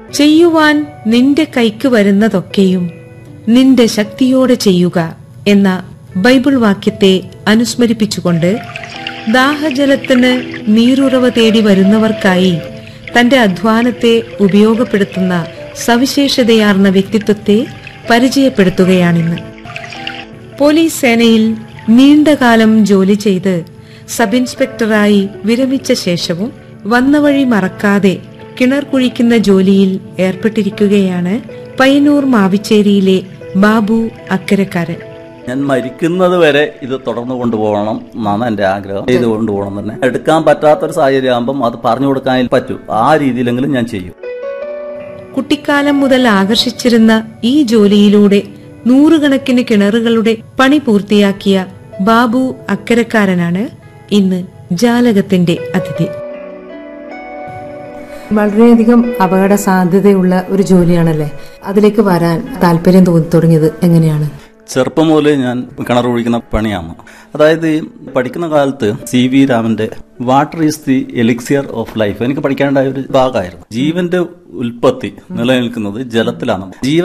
ചെയ്യുവാൻ നിന്റെ കൈക്ക് വരുന്നതൊക്കെയും നിന്റെ ശക്തിയോടെ ചെയ്യുക എന്ന ബൈബിൾ വാക്യത്തെ അനുസ്മരിപ്പിച്ചുകൊണ്ട് ദാഹജലത്തിന് നീരുറവ തേടി വരുന്നവർക്കായി തന്റെ അധ്വാനത്തെ ഉപയോഗപ്പെടുത്തുന്ന സവിശേഷതയാർന്ന വ്യക്തിത്വത്തെ പരിചയപ്പെടുത്തുകയാണിന്ന് പോലീസ് സേനയിൽ നീണ്ടകാലം ജോലി ചെയ്ത് സബ് ഇൻസ്പെക്ടറായി വിരമിച്ച ശേഷവും വന്ന വഴി മറക്കാതെ കിണർ കുഴിക്കുന്ന ജോലിയിൽ ഏർപ്പെട്ടിരിക്കുകയാണ് പയ്യന്നൂർ മാവിച്ചേരിയിലെ ബാബു അക്കരക്കാരൻ ഞാൻ മരിക്കുന്നത് വരെ ഇത് തുടർന്ന് കൊണ്ടുപോകണം എന്നാണ് എന്റെ ആഗ്രഹം ഇത് കൊണ്ടുപോകണം തന്നെ എടുക്കാൻ പറ്റാത്തൊരു സാഹചര്യം ആകുമ്പം അത് പറഞ്ഞു കൊടുക്കാൻ പറ്റും ആ രീതിയിലെങ്കിലും ഞാൻ ചെയ്യും കുട്ടിക്കാലം മുതൽ ആകർഷിച്ചിരുന്ന ഈ ജോലിയിലൂടെ നൂറുകണക്കിന് കിണറുകളുടെ പണി പൂർത്തിയാക്കിയ ബാബു അക്കരക്കാരനാണ് ഇന്ന് ജാലകത്തിന്റെ അതിഥി വളരെയധികം അപകട സാധ്യതയുള്ള ഒരു ജോലിയാണല്ലേ അതിലേക്ക് വരാൻ താല്പര്യം തോന്നി തുടങ്ങിയത് എങ്ങനെയാണ് ചെറുപ്പം മുതലേ ഞാൻ കിണർ ഒഴിക്കുന്ന പണിയാണ് അതായത് ഈ പഠിക്കുന്ന കാലത്ത് സി വി രാമന്റെ water is the elixir of life എനിക്ക് പഠിക്കാനുണ്ടായ ഒരു ഭാഗമായിരുന്നു ജീവന്റെ ഉൽപ്പത്തി നിലനിൽക്കുന്നത് ജലത്തിലാണ് ജീവൻ